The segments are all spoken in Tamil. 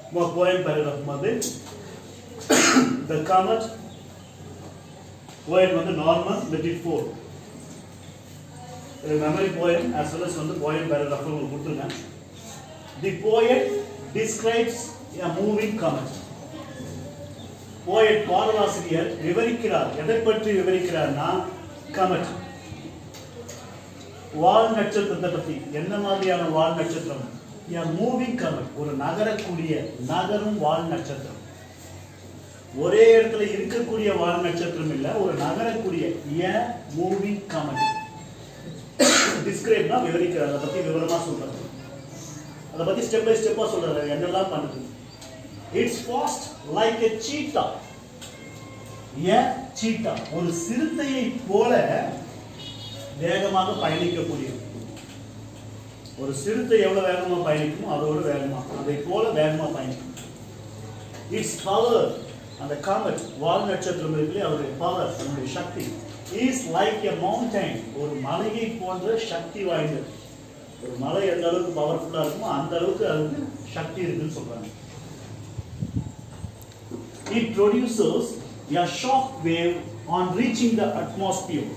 poem paragraph வந்து the comet poet வந்து Norman Littleford memory poem as well as வந்து poem paragraph உங்களுக்கு கொடுத்துருங்க the poet describes a moving comet poet பாடலாசிரியர் விவரிக்கிறார் எதை பற்றி விவரிக்கிறார்னா கமெட் வால் நட்சத்திரத்தை பத்தி என்ன மாதிரியான வால் நட்சத்திரம் a மூவிங் கமெட் ஒரு நகரக்கூடிய நகரும் வால் நட்சத்திரம் ஒரே இடத்துல இருக்கக்கூடிய வால் நட்சத்திரம் இல்ல ஒரு நகரக்கூடிய a மூவிங் கமெட் டிஸ்கிரைப்னா விவரிக்கிறார் அதை பத்தி விவரமா சொல்றாரு அதை பத்தி ஸ்டெப் பை ஸ்டெப்பா சொல்றாரு என்னெல்லாம் பண்ணுது it's fast like a cheetah a cheetah ஒரு சிறுத்தையை போல வேகமாக பயணிக்கக்கூடியது ஒரு சிறுத்தை எவ்வளவு வேகமா பயணிக்குமோ அதோட வேகமா அதை போல வேகமா பயணிக்கும் இட்ஸ் பவர் அந்த காமெட் வால் நட்சத்திரம் இருக்கு அவருடைய பவர் அதனுடைய சக்தி இஸ் லைக் எ மவுண்டைன் ஒரு மலையை போன்ற சக்தி வாய்ந்தது ஒரு மலை எந்த அளவுக்கு பவர்ஃபுல்லா இருக்குமோ அந்த அளவுக்கு அதுக்கு சக்தி இருக்குன்னு சொல்றாங்க it produces a shock wave on reaching the atmosphere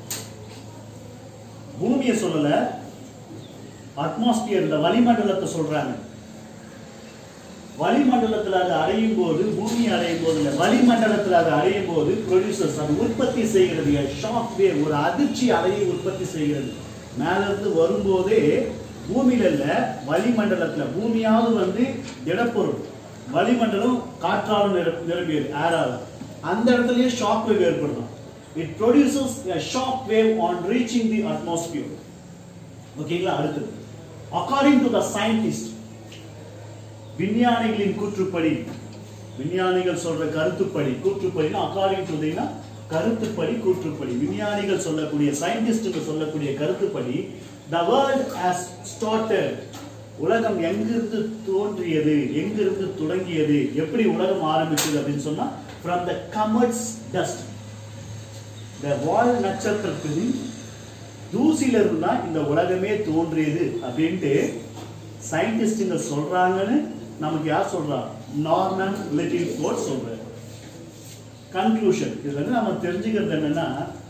பூமியை சொல்லல அட்மாஸ்பியர் இந்த வளிமண்டலத்தை சொல்றாங்க வளிமண்டலத்தில் அது அடையும் போது பூமி அடையும் போது இல்ல வளிமண்டலத்தில் அது அடையும் போது ப்ரொடியூசர்ஸ் அது உற்பத்தி செய்கிறது ஷாக் வேவ் ஒரு அதிர்ச்சி அலையை உற்பத்தி செய்கிறது மேல இருந்து வரும்போதே பூமியில இல்ல வளிமண்டலத்துல பூமியாவது வந்து திடப்பொருள் வளிமண்டலம் காற்றாலும் நிர- நிரம்பியது ஏரால் அந்த இடத்துலயே ஷாக் வேவ் ஏற்படுத்தும் it produces a shock wave on reaching the atmosphere ஓகேங்களா அடுத்தது அக்கார்டிங் டு த சயின்டிஸ்ட் விஞ்ஞானிகளின் கூற்றுப்படி விஞ்ஞானிகள் சொல்ற கருத்துப்படி கூற்றுப்படினா அக்கார்டிங் டு தினா கருத்துப்படி கூற்றுப்படி விஞ்ஞானிகள் சொல்லக்கூடிய சயின்டிஸ்டுங்க சொல்லக்கூடிய கருத்துப்படி த வேர்ல்ட் ஹஸ் ஸ்டார்டட் உலகம் எங்கிருந்து தோன்றியது எங்கிருந்து தொடங்கியது எப்படி உலகம் ஆரம்பிச்சது அப்படின்னு சொன்னா ஃப்ரம் த கமட்ஸ் டஸ்ட் இந்த வால் நட்சத்திரத்தின் தூசில இருந்தா இந்த உலகமே தோன்றியது அப்படின்ட்டு சயின்டிஸ்டுங்க சொல்றாங்கன்னு நமக்கு யார் சொல்றா நார்மன் லிட்டில் ஃபோர்ட் சொல்றாரு கன்க்ளூஷன் இதுல இருந்து நம்ம தெரிஞ்சுக்கிறது என்னன்னா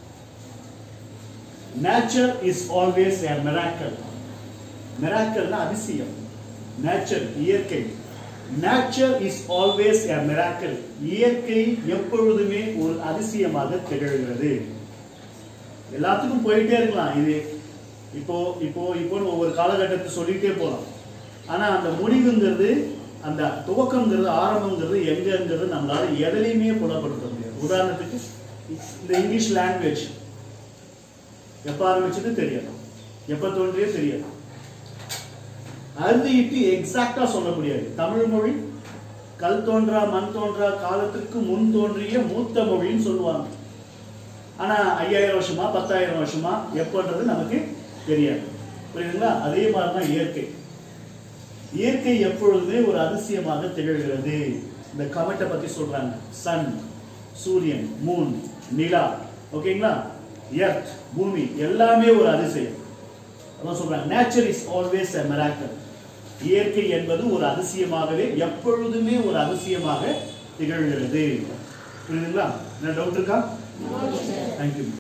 nature is always a miracle மிராக்கல்னா அதிசயம் நேச்சர் இயற்கை nature is always a miracle இயற்கை எப்பொழுதுமே ஒரு அதிசயமாக திகழ்கிறது எல்லாத்துக்கும் போயிட்டே இருக்கலாம் இது இப்போ இப்போ இப்போ ஒவ்வொரு காலகட்டத்தை சொல்லிட்டே போகலாம் ஆனா அந்த முடிவுங்கிறது அந்த துவக்கம்ங்கிறது ஆரம்பங்கிறது எங்கங்கிறது நம்மளால எதுலையுமே புலப்படுத்த முடியாது உதாரணத்துக்கு இந்த இங்கிலீஷ் லாங்குவேஜ் எப்ப ஆரம்பிச்சது தெரியாது எப்ப தோன்றியே தெரியாது அறுதியிட்டு எக்ஸாக்டா சொல்ல முடியாது தமிழ் மொழி கல் தோன்றா மண் தோன்றா காலத்துக்கு முன் தோன்றிய மூத்த மொழின்னு சொல்லுவாங்க ஆனா ஐயாயிரம் வருஷமா பத்தாயிரம் வருஷமா எப்பன்றது நமக்கு தெரியாது புரியுதுங்களா அதே மாதிரி தான் இயற்கை இயற்கை எப்பொழுதுமே ஒரு அதிசயமாக திகழ்கிறது இந்த கமெட்டை பத்தி சொல்றாங்க சன் சூரியன் மூன் நிலா ஓகேங்களா எர்த் பூமி எல்லாமே ஒரு அதிசயம் அதான் சொல்றாங்க nature is always a miracle இயற்கை என்பது ஒரு அதிசயமாகவே எப்பொழுதுமே ஒரு அதிசயமாக திகழ்கிறது புரியுதுங்களா என்ன டவுட் இருக்கா தேங்க்யூ